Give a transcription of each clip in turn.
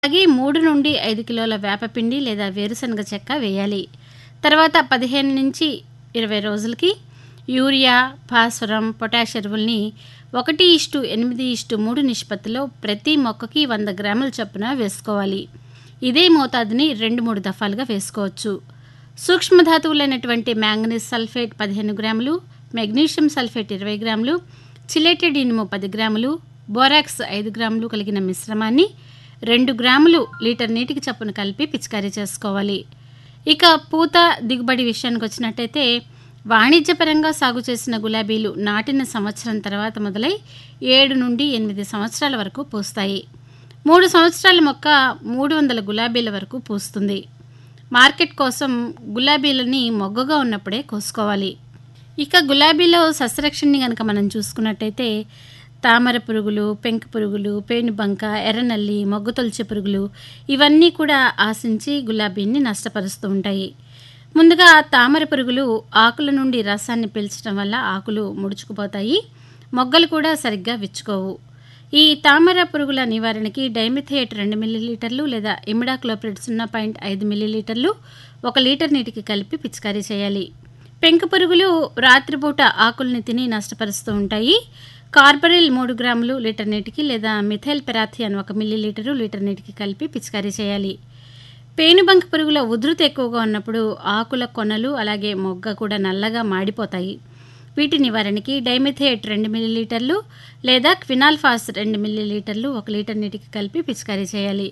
అలాగే మూడు నుండి ఐదు కిలోల వేపపిండి లేదా వేరుశనగ చెక్క వేయాలి తర్వాత పదిహేను నుంచి ఇరవై రోజులకి యూరియా భాస్వరం పొటాష్ ఎరువుల్ని ఒకటి ఇష్టు ఎనిమిది ఇష్టు మూడు నిష్పత్తిలో ప్రతి మొక్కకి వంద గ్రాముల చొప్పున వేసుకోవాలి ఇదే మోతాదుని రెండు మూడు దఫాలుగా వేసుకోవచ్చు సూక్ష్మధాతువులైనటువంటి మ్యాంగనీస్ సల్ఫేట్ పదిహేను గ్రాములు మెగ్నీషియం సల్ఫేట్ ఇరవై గ్రాములు చిలేటెడ్ ఇనుము పది గ్రాములు బోరాక్స్ ఐదు గ్రాములు కలిగిన మిశ్రమాన్ని రెండు గ్రాములు లీటర్ నీటికి చప్పున కలిపి పిచికారీ చేసుకోవాలి ఇక పూత దిగుబడి విషయానికి వచ్చినట్టయితే వాణిజ్యపరంగా సాగు చేసిన గులాబీలు నాటిన సంవత్సరం తర్వాత మొదలై ఏడు నుండి ఎనిమిది సంవత్సరాల వరకు పూస్తాయి మూడు సంవత్సరాల మొక్క మూడు వందల గులాబీల వరకు పూస్తుంది మార్కెట్ కోసం గులాబీలని మొగ్గగా ఉన్నప్పుడే కోసుకోవాలి ఇక గులాబీలో సస్యరక్షణని కనుక మనం చూసుకున్నట్టయితే తామర పురుగులు పెంకు పురుగులు పేనుబంక ఎర్రనల్లి మొగ్గు తొలిచే పురుగులు ఇవన్నీ కూడా ఆశించి గులాబీని నష్టపరుస్తూ ఉంటాయి ముందుగా తామర పురుగులు ఆకుల నుండి రసాన్ని పీల్చడం వల్ల ఆకులు ముడుచుకుపోతాయి మొగ్గలు కూడా సరిగ్గా విచ్చుకోవు ఈ తామర పురుగుల నివారణకి డైమిథియేట్ రెండు మిల్లీలీటర్లు లేదా ఇమిడాక్లోప్రిడ్ సున్నా పాయింట్ ఐదు మిల్లీలీటర్లు ఒక లీటర్ నీటికి కలిపి పిచికారీ చేయాలి పెంకు పురుగులు రాత్రిపూట ఆకుల్ని తిని నష్టపరుస్తూ ఉంటాయి కార్బరిల్ మూడు గ్రాములు లీటర్ నీటికి లేదా మిథైల్ పెరాథియన్ ఒక మిల్లీలీటరు లీటర్ నీటికి కలిపి పిచికారీ చేయాలి పేనుబంక పురుగుల ఉధృతి ఎక్కువగా ఉన్నప్పుడు ఆకుల కొనలు అలాగే మొగ్గ కూడా నల్లగా మాడిపోతాయి వీటి నివారణకి డైమిథేట్ రెండు మిల్లీలీటర్లు లేదా క్వినాల్ఫాస్ రెండు మిల్లీలీటర్లు ఒక లీటర్ నీటికి కలిపి పిచికారీ చేయాలి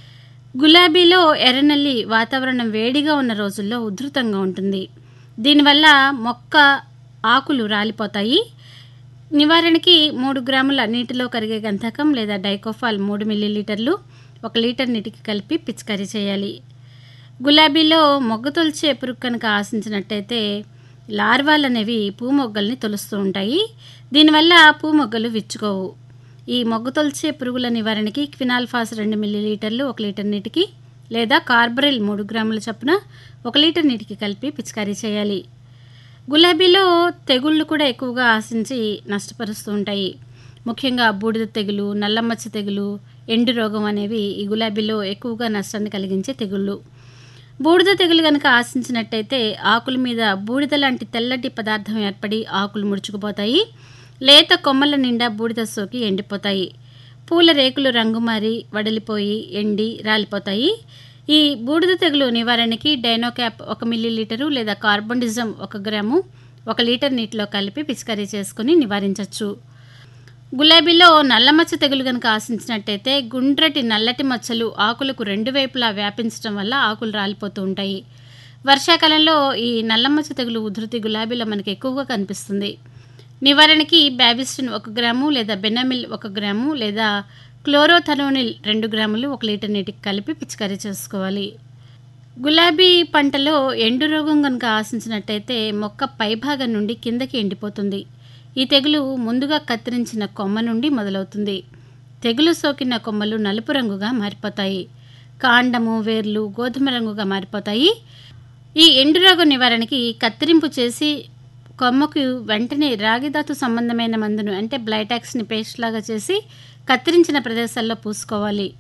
గులాబీలో ఎర్రనల్లి వాతావరణం వేడిగా ఉన్న రోజుల్లో ఉధృతంగా ఉంటుంది దీనివల్ల మొక్క ఆకులు రాలిపోతాయి నివారణకి మూడు గ్రాముల నీటిలో కరిగే గంధకం లేదా డైకోఫాల్ మూడు మిల్లీలీటర్లు ఒక లీటర్ నీటికి కలిపి పిచికారీ చేయాలి గులాబీలో మొగ్గ తొలిచే పురుగు కనుక ఆశించినట్టయితే లార్వాలు అనేవి పూమొగ్గల్ని తొలుస్తూ ఉంటాయి దీనివల్ల పూమొగ్గలు విచ్చుకోవు ఈ మొగ్గ తొలిచే పురుగుల నివారణకి క్వినాల్ఫాస్ రెండు మిల్లీలీటర్లు ఒక లీటర్ నీటికి లేదా కార్బరిల్ మూడు గ్రాముల చొప్పున ఒక లీటర్ నీటికి కలిపి పిచికారీ చేయాలి గులాబీలో తెగుళ్ళు కూడా ఎక్కువగా ఆశించి నష్టపరుస్తూ ఉంటాయి ముఖ్యంగా బూడిద తెగులు నల్లమచ్చ తెగులు ఎండు రోగం అనేవి ఈ గులాబీలో ఎక్కువగా నష్టాన్ని కలిగించే తెగుళ్ళు బూడిద తెగులు కనుక ఆశించినట్టయితే ఆకుల మీద బూడిద లాంటి తెల్లటి పదార్థం ఏర్పడి ఆకులు ముడుచుకుపోతాయి లేత కొమ్మల నిండా బూడిద సోకి ఎండిపోతాయి పూల రేకులు రంగు మారి వడలిపోయి ఎండి రాలిపోతాయి ఈ బూడిద తెగులు నివారణకి డైనోక్యాప్ ఒక మిల్లీలీటరు లేదా కార్బన్డిజం ఒక గ్రాము ఒక లీటర్ నీటిలో కలిపి పిచికారీ చేసుకుని నివారించవచ్చు గులాబీలో నల్లమచ్చ తెగులు కనుక ఆశించినట్టయితే గుండ్రటి నల్లటి మచ్చలు ఆకులకు రెండు వైపులా వ్యాపించడం వల్ల ఆకులు రాలిపోతూ ఉంటాయి వర్షాకాలంలో ఈ నల్లమచ్చ తెగులు ఉధృతి గులాబీలో మనకి ఎక్కువగా కనిపిస్తుంది నివారణకి బ్యాబిస్టిన్ ఒక గ్రాము లేదా బెనమిల్ ఒక గ్రాము లేదా క్లోరోథనోనిల్ రెండు గ్రాములు ఒక లీటర్ నీటికి కలిపి పిచికారీ చేసుకోవాలి గులాబీ పంటలో ఎండు రోగం కనుక ఆశించినట్టయితే మొక్క పైభాగం నుండి కిందకి ఎండిపోతుంది ఈ తెగులు ముందుగా కత్తిరించిన కొమ్మ నుండి మొదలవుతుంది తెగులు సోకిన కొమ్మలు నలుపు రంగుగా మారిపోతాయి కాండము వేర్లు గోధుమ రంగుగా మారిపోతాయి ఈ ఎండు రోగం నివారణకి కత్తిరింపు చేసి కొమ్మకు వెంటనే రాగిధాతు సంబంధమైన మందును అంటే బ్లైటాక్స్ని పేస్ట్ లాగా చేసి కత్తిరించిన ప్రదేశాల్లో పూసుకోవాలి